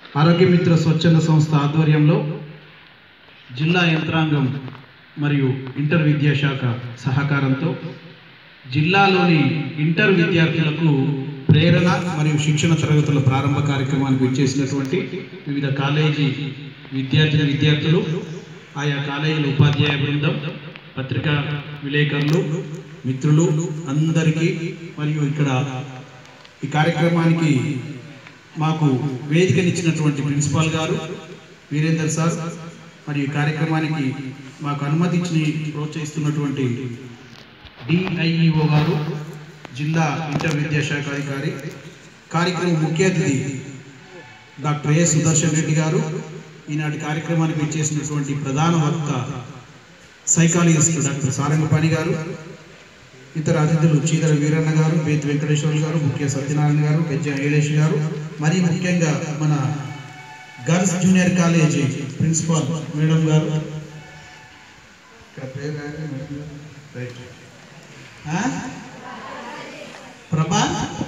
ఆరోగ్య మిత్ర స్వచ్ఛంద సంస్థ ఆధ్వర్యంలో జిల్లా యంత్రాంగం మరియు ఇంటర్ విద్యాశాఖ సహకారంతో జిల్లాలోని ఇంటర్ విద్యార్థులకు ప్రేరణ మరియు శిక్షణ తరగతుల ప్రారంభ కార్యక్రమానికి వచ్చేసినటువంటి వివిధ కాలేజీ విద్యార్థిని విద్యార్థులు ఆయా కాలేజీల ఉపాధ్యాయ బృందం పత్రికా విలేకరులు మిత్రులు అందరికీ మరియు ఇక్కడ ఈ కార్యక్రమానికి మాకు వేదికనిచ్చినటువంటి ప్రిన్సిపాల్ గారు వీరేందర్ సార్ మరియు ఈ కార్యక్రమానికి మాకు అనుమతించి ప్రోత్సహిస్తున్నటువంటి డిఐఈఓ గారు జిల్లా ఇంటర్ విద్యాశాఖ అధికారి కార్యక్రమం ముఖ్య అతిథి డాక్టర్ ఏ సుదర్శన్ రెడ్డి గారు ఈనాటి కార్యక్రమానికి ఇచ్చేసినటువంటి ప్రధాన వక్త సైకాలజిస్ట్ డాక్టర్ సారంగపాణి గారు ఇతర అతిథులు చీదర వీరన్న గారు బేత్ వెంకటేశ్వర్లు గారు ముఖ్య సత్యనారాయణ గారు పెద్ద ఐలేష్ గారు మరి ముఖ్యంగా మన girls junior college principal madam గారు ఇక్కడ పేరు రాయలే మేడం గారు. రైట్. ఆ? ప్రభా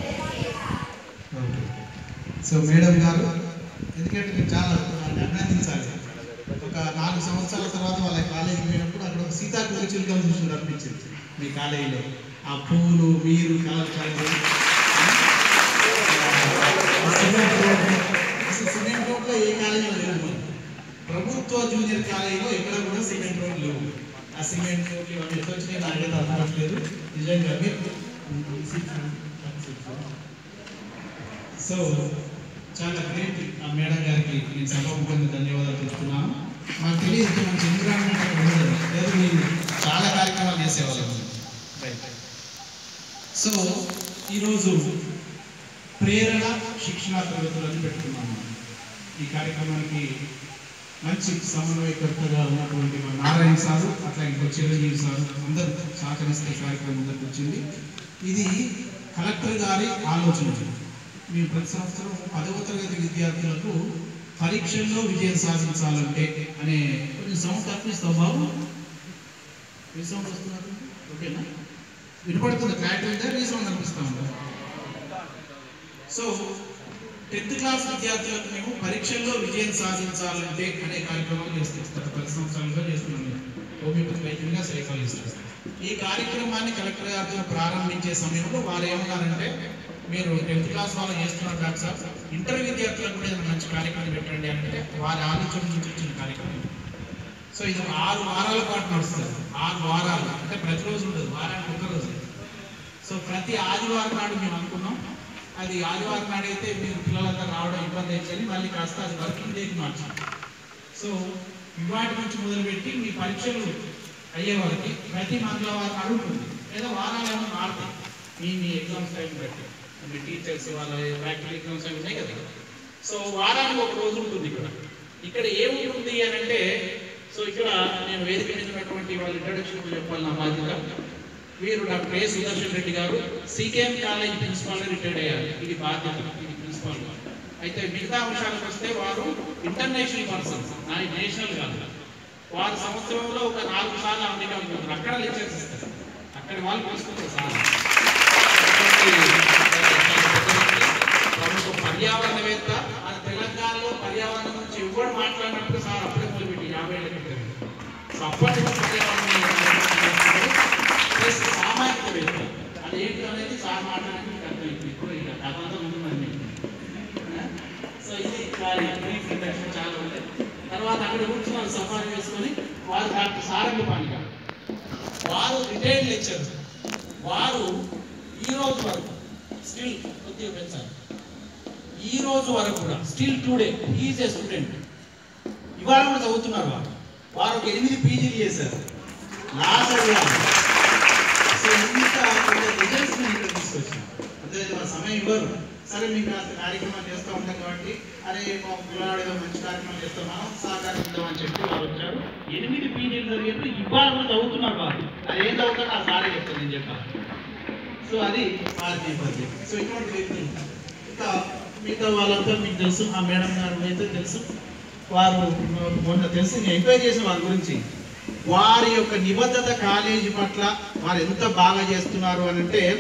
ఓకే. సో మేడం గారు ఎందుకంటే మీరు చాలా వాళ్ళని అభినందించాలి ఒక నాలుగు సంవత్సరాల తర్వాత వాళ్ళ కాలేజీకి పోయినప్పుడు అక్కడ ఒక సీతాకోక చిలుకలు చూసి అనిపించింది మీ కాలేజీలో ఆ పువ్వులు మీరు కలర్ చల్లి సిమెంట్ రోడ్లు అసలు సిమెంట్ రోడ్లో ఏ కాలేజీలో లేవు మరి. ప్రభుత్వ జూనియర్ కాలేజీలో ఎక్కడ కూడా సిమెంట్ రోడ్లు లేవు ఆ సిమెంట్ రోడ్లు ఇవన్నీ ఎట్లా వచ్చినాయి నాకైతే అర్థం అవ్వట్లేదు నిజంగా మీరు సో చాలా గ్రేట్ ఆ మేడం గారికి నేను సభాముఖంగా ధన్యవాదాలు తెలుపుతున్నాను మాకు తెలియదు మన చంద్రబాబు అక్కడ ఉండదు లేదు నేను చాలా కార్యక్రమాలు చేసేవాళ్ళం రైట్ సో ఈరోజు ప్రేరణ శిక్షణ తరగతులను పెట్టుకున్నాము ఈ కార్యక్రమానికి మంచి సమన్వయకర్తగా ఉన్నటువంటి మన నారాయణ సారు అట్లా ఇంకో చిరంజీవి సారు అందరూ సహకరిస్తే ఈ కార్యక్రమం ముందుకు వచ్చింది ఇది కలెక్టర్ గారి ఆలోచన మేము ప్రతి సంవత్సరం పదవ తరగతి విద్యార్థులకు పరీక్షల్లో విజయం సాధించాలంటే అనే కొంచెం సౌండ్ తప్పిస్తావు బాబు ఏ సౌండ్ వస్తున్నారు ఓకేనా వినపడుతుంది క్లారిటీ ఉందా రీ సౌండ్ అనిపిస్తా ఉందా సో టెన్త్ క్లాస్ విద్యార్థులకు మేము పరీక్షల్లో విజయం సాధించాలంటే అనే కార్యక్రమాలు చేస్తాం గత పది సంవత్సరాలుగా చేస్తున్నాం మేము హోమియోపతి వైద్యంగా సైకాలజిస్ట్ ఈ కార్యక్రమాన్ని కలెక్టర్ గారితో ప్రారంభించే సమయంలో వారు ఏమన్నారంటే మీరు టెన్త్ క్లాస్ వాళ్ళు చేస్తున్నారు డాక్టర్ సార్ ఇంటర్ విద్యార్థులకు కూడా ఏదైనా మంచి కార్యక్రమం పెట్టండి అంటే వారి ఆలోచన నుంచి వచ్చిన కార్యక్రమం సో ఇది ఒక ఆరు వారాల పాటు నడుస్తుంది ఆరు వారాలు అంటే ప్రతిరోజు ఉండదు వారానికి ఒక రోజు సో ప్రతి ఆదివారం నాడు మేము అనుకున్నాం అది ఆదివారం నాడు అయితే మీరు పిల్లలంతా రావడం ఇబ్బంది అవుతుంది మళ్ళీ కాస్త అది వర్కింగ్ డేకి మార్చాం సో ఇవాటి నుంచి మొదలుపెట్టి మీ పరీక్షలు అయ్యే వరకు ప్రతి మంగళవారం నాడు ఉంటుంది లేదా వారాలు ఏమైనా మారుతాయి మీ మీ ఎగ్జామ్స్ టైం బట్టి మీ టీచర్స్ వాళ్ళ ప్రాక్టికల్ ఎగ్జామ్స్ అవి ఉన్నాయి కదా సో వారానికి ఒక రోజు ఉంటుంది ఇక్కడ ఇక్కడ ఏముంటుంది అని అంటే సో ఇక్కడ నేను వేదిక మీద ఉన్నటువంటి వాళ్ళ ఇంట్రడక్షన్ చెప్పాలి నా బాధ్యత వీరు డాక్టర్ ఏ సుదర్శన్ రెడ్డి గారు సికేఎం కాలేజ్ ప్రిన్సిపాల్ రిటైర్డ్ అయ్యారు ఇది బాధ్యత ఇది ప్రిన్సిపాల్ అయితే మిగతా అంశాలకు వస్తే వారు ఇంటర్నేషనల్ పర్సన్స్ నేషనల్ కాదు వారు సంవత్సరంలో ఒక నాలుగు సార్లు అమెరికా ఉంటారు అక్కడ లెక్చర్స్ ఇస్తారు అక్కడ వాళ్ళు పోసుకుంటారు సార్ ప్రముఖ పర్యావరణవేత్త మన తెలంగాణలో పర్యావరణం గురించి ఎవరు మాట్లాడినప్పుడు సార్ అప్పుడే మొదలుపెట్టి యాభై ఏళ్ళ క్రితం సో అప్పటి నుంచి పర్యావరణం ప్లస్ సామాజికవేత్త అది ఏంటి అనేది సార్ మాట్లాడడానికి మీకు అర్థమైంది ఇప్పుడు ఇక కథ అంతా ఉంటుందండి సో ఇది వారి బ్రీఫ్ ఇంట్రడక్షన్ చాలా ఉంది తర్వాత అక్కడ కూర్చున్నారు సఫారీ వేసుకొని వారు డాక్టర్ సారంగపాణి గారు వారు రిటైర్డ్ లెక్చర్ వారు ఈ రోజు వరకు స్టిల్ కొద్దిగా పెంచాలి ఈ రోజు వరకు కూడా still today is a student ఇవాళ కూడా చదువుతున్నారు వారు వారు ఒక ఎనిమిది పీజీలు చేశారు లాస్ట్ సో ఇంత కొంత రిజల్ట్స్ నేను ఇక్కడ తీసుకొచ్చాను అదే మన సమయం ఇవ్వరు సరే మీకు కాస్త కార్యక్రమాలు చేస్తూ ఉంటాం కాబట్టి అరే మా పిల్లవాడు ఏదో మంచి కార్యక్రమం చేస్తాం మనం సహకారం ఇద్దామని చెప్పి వాళ్ళు వచ్చారు ఎనిమిది పీజీలు జరిగినప్పుడు ఇవాళ కూడా చదువుతున్నారు వారు అది ఏం చదువుతారో ఆ సారే చెప్తాను నేను చెప్పాలి సో అది వారి నేపథ్యం సో ఇటువంటి వ్యక్తులు ఇంకా మిగతా వాళ్ళంతా మీకు తెలుసు ఆ మేడం గారు అయితే తెలుసు వారు మొన్న తెలిసి నేను ఎంక్వైరీ చేసిన వారి గురించి వారి యొక్క నిబద్ధత కాలేజీ పట్ల వారు ఎంత బాగా చేస్తున్నారు అని అంటే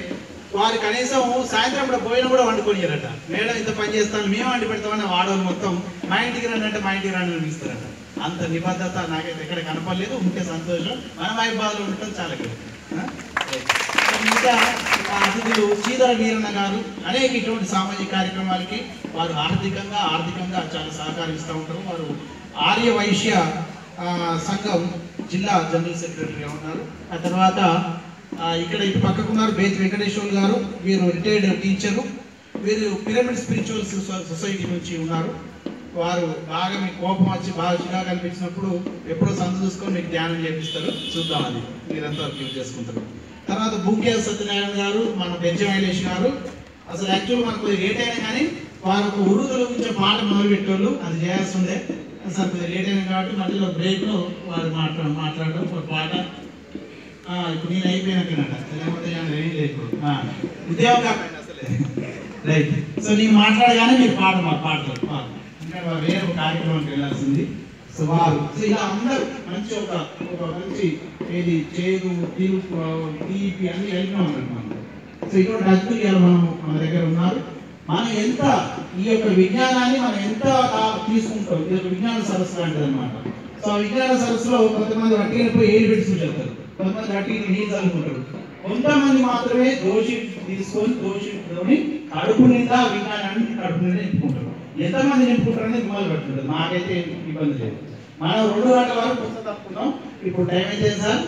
వారు కనీసం సాయంత్రం కూడా భోజనం కూడా వండుకొనియరట మేడం ఇంత పని చేస్తాను మేము వండి పెడతామని ఆడవాళ్ళు మొత్తం మా ఇంటికి రండి అంటే మా ఇంటికి రండి అని పిలుస్తారట అంత నిబద్ధత నాకైతే ఎక్కడ కనపడలేదు ఉంటే సంతోషం మన మైబాదులో ఉండటం చాలా good. ఆ? ఇంకా మా అతిథులు శ్రీధర వీరన్న గారు అనేక ఇటువంటి సామాజిక కార్యక్రమాలకి వారు ఆర్థికంగా ఆర్థికంగా చాలా సహకరిస్తూ ఉంటారు వారు ఆర్య వైశ్య ఆ, సంఘం జిల్లా జనరల్ సెక్రటరీగా ఉన్నారు ఆ తర్వాత ఆ, ఇక్కడ ఇటు పక్కకు ఉన్నారు బేతి వెంకటేశ్వర్ గారు వీరు రిటైర్డ్ టీచరు వీరు పిరమిడ్ స్పిరిచువల్ సొసైటీ నుంచి ఉన్నారు వారు బాగా మీకు కోపం వచ్చి బాగా చిరాకు అనిపించినప్పుడు ఎప్పుడో సంత చూసుకొని మీకు ధ్యానం చేపిస్తారు చూద్దాం అది మీరంతా యూజ్ చేసుకుంటారు తర్వాత బుంకే సత్యనారాయణ గారు మన బెంచ మహేష్ గారు అసలు యాక్చువల్ మనకు లేట్ అయినా కానీ వారు ఒక ఉరుదు తొలగించే పాట మొదలు పెట్టేవాళ్ళు అది చేయాల్సిందే అసలు కొద్దిగా లేట్ అయినా కాబట్టి మధ్యలో బ్రేక్లో వారు మాట్లా మాట్లాడడం ఒక పాట ఆ, ఇప్పుడు నేను అయిపోయినట్టునట లేకపోతే నేను ఏం లేదు ఆ, ఉద్యోగం కాకపోయినా అసలే రైట్ సో నేను మాట్లాడగానే మీరు పాట మా పాడతారు పాట ఇంకా వేరే ఒక కార్యక్రమానికి వెళ్ళాల్సింది సో వారు సో ఇలా అందరూ మంచి ఒక ఒక మంచి ఏది చేదు తీర్పు తీపి అన్ని కలిపినా ఉన్నారు మనం సో ఇటువంటి అద్భుతాలు ఇవాళ మనం మన దగ్గర ఉన్నారు మనం ఎంత ఈ యొక్క విజ్ఞానాన్ని మనం ఎంత తా- తీసుకుంటాం ఇది ఒక విజ్ఞాన సరస్సు లాంటిది అనమాట సో ఆ విజ్ఞాన సరస్సులో కొంతమంది వట్టిని పోయి ఏడు పెట్టి చూసేస్తారు కొంతమంది వట్టిని నీళ్ళు చల్లుకుంటారు కొంతమంది మాత్రమే దోషి తీసుకొని దోషి కడుపు నిండా విజ్ఞానాన్ని కడుపు నిండా నింపుకుంటారు ఎంతమంది నింపుకుంటారని మిమ్మల్ని పట్టుకుంటారు నాకైతే ఇబ్బంది లేదు మనం రెండు గంటల వరకు పుస్తకం తప్పుకున్నాం ఇప్పుడు టైం అయితే సార్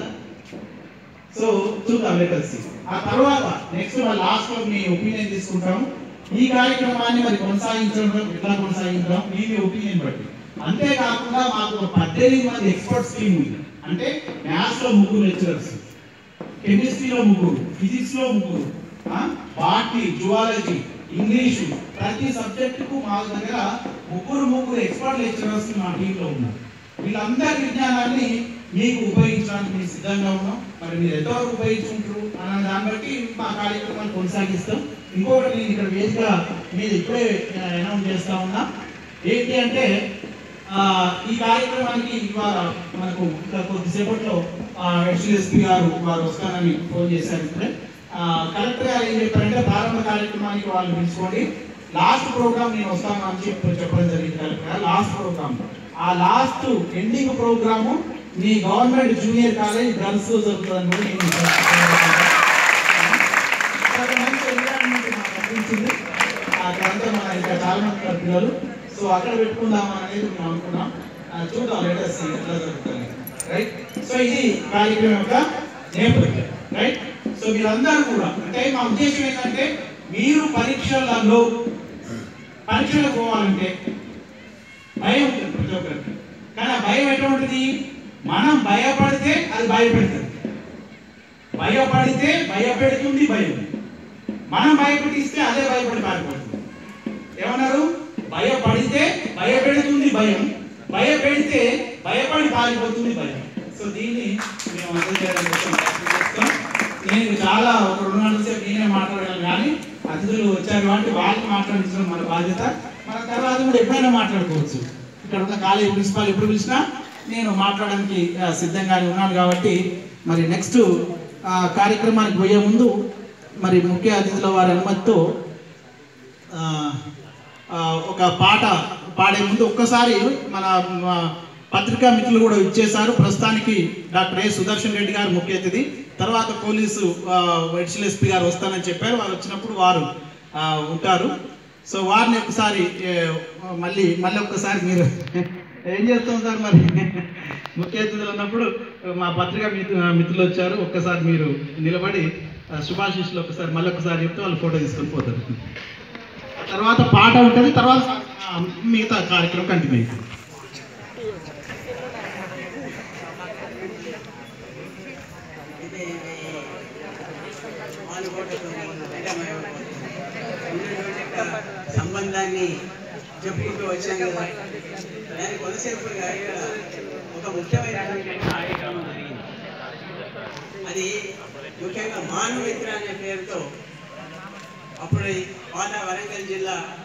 సో చూద్దాం లెటర్స్ ఆ తర్వాత నెక్స్ట్ మన లాస్ట్ లో మీ ఒపీనియన్ తీసుకుంటాం ఈ కార్యక్రమాన్ని మరి కొనసాగించడం ఎట్లా కొనసాగించడం మీ మీ ఒపీనియన్ బట్టి అంతేకాకుండా మాకు ఒక పద్దెనిమిది మంది ఎక్స్పర్ట్స్ టీమ్ ఉంది అంటే మ్యాథ్స్ లో ముగ్గురు లెక్చరర్స్ కెమిస్ట్రీలో ముగ్గురు ఫిజిక్స్ లో ముగ్గురు బాటనీ జువాలజీ ఇంగ్లీషు ప్రతి సబ్జెక్టుకు మా దగ్గర ముగ్గురు ముగ్గురు ఎక్స్పర్ట్ లెక్చరర్స్ మా టీంలో ఉన్నారు వీళ్ళందరి విజ్ఞానాన్ని మీకు ఉపయోగించడానికి మేము సిద్ధంగా ఉన్నాం మరి మీరు ఎంతవరకు ఉపయోగించుకుంటారు అన్న దాన్ని బట్టి మా కార్యక్రమాన్ని కొనసాగిస్తాం ఇంకొకటి నేను ఇక్కడ వేదిక మీద ఇప్పుడే అనౌన్స్ చేస్తా ఉన్నా ఏంటి అంటే ఆ, ఈ కార్యక్రమానికి ఇవాళ మనకు ఇంకా కొద్దిసేపట్లో ఎస్పీ గారు వారు వస్తానని ఫోన్ చేశారు ఇప్పుడే ఆ, కలెక్టర్ గారు ఏం చెప్పారంటే ప్రారంభ కార్యక్రమానికి వాళ్ళు పిలుచుకోండి లాస్ట్ ప్రోగ్రామ్ నేను వస్తాను అని చెప్పి చెప్పడం జరిగింది కలెక్టర్ గారు లాస్ట్ ప్రోగ్రామ్ ఆ లాస్ట్ ఎండింగ్ ప్రోగ్రాము మీ గవర్నమెంట్ జూనియర్ కాలేజ్ గర్ల్స్ జరుగుతుందని కూడా నేను ఒక మంచి environment మాకు అనిపించింది. అక్కడంతా మన ఇంకా చాలా మంది ఉన్నారు పిల్లలు సో అక్కడ పెట్టుకుందాం అనేది మేము అనుకున్నాం ఆ, చూద్దాం లేటెస్ట్ ఎట్లా జరుగుతుంది రైట్ సో ఇది కార్యక్రమం యొక్క నేపథ్యం రైట్ సో మీరందరూ కూడా అంటే మా ఉద్దేశం ఏంటంటే మీరు పరీక్షలలో పరీక్షలకు పోవాలంటే భయం ఉంటుంది ప్రతి ఒక్కరికి కానీ ఆ భయం ఎటువంటిది మనం భయపడితే అది భయపెడుతుంది భయపడితే భయపెడుతుంది భయం మనం భయపెట్టిస్తే అదే భయపడి పారిపోతుంది ఏమన్నారు భయపడితే భయపెడుతుంది భయం భయపెడితే భయపడి పారిపోతుంది భయం సో దీన్ని మేము అర్థం చేయడానికి కోసం ప్రయత్నం చేస్తాం నేను చాలా ఒక రెండు గంటల సేపు నేనే మాట్లాడగలను కానీ అతిథులు వచ్చారు కాబట్టి వాళ్ళకి మాట్లాడించడం మన బాధ్యత మన తర్వాత కూడా ఎప్పుడైనా మాట్లాడుకోవచ్చు ఇక్కడ ఉన్న కాలేజీ ప్రిన్సిపాల్ ఎప్పుడు పిలిచినా నేను మాట్లాడడానికి ఆ, సిద్ధంగానే ఉన్నాను కాబట్టి మరి నెక్స్ట్ కార్యక్రమానికి పోయే ముందు మరి ముఖ్య అతిథుల వారి అనుమతితో ఆ, ఆ, ఒక పాట పాడే ముందు ఒక్కసారి మన మా పత్రికా మిత్రులు కూడా ఇచ్చేశారు ప్రస్తుతానికి డాక్టర్ ఏ సుదర్శన్ రెడ్డి గారు ముఖ్య అతిథి తర్వాత పోలీసు వైడ్షిల్ ఎస్పీ గారు వస్తానని చెప్పారు వారు వచ్చినప్పుడు వారు ఆ, ఉంటారు సో వారిని ఒకసారి ఏ, మళ్ళీ మళ్ళీ ఒక్కసారి మీరు ఏం చేస్తాం సార్ మరి ముఖ్య అతిథులు ఉన్నప్పుడు మా పత్రికా మిత్రు- మిత్రులు వచ్చారు ఒక్కసారి మీరు నిలబడి ఆ, శుభాశీస్సులు ఒకసారి మళ్ళీ ఒకసారి చెప్తే వాళ్ళు ఫోటో తీసుకొని పోతారు తర్వాత పాట ఉంటుంది తర్వాత ఆ, మిగతా కార్యక్రమం కంటిన్యూ అవుతుంది ఇది మానుకోటకు ఉన్నటువంటి ఒక సంబంధాన్ని చెప్పుకుంటూ వచ్చాం కదా దానికి కొంతసేపుగా ఇక్కడ ఒక ముఖ్యమైనటువంటి కార్యక్రమం జరిగింది అది ముఖ్యంగా మానవమిత్ర అనే పేరుతో అప్పుడు పాత వరంగల్ జిల్లా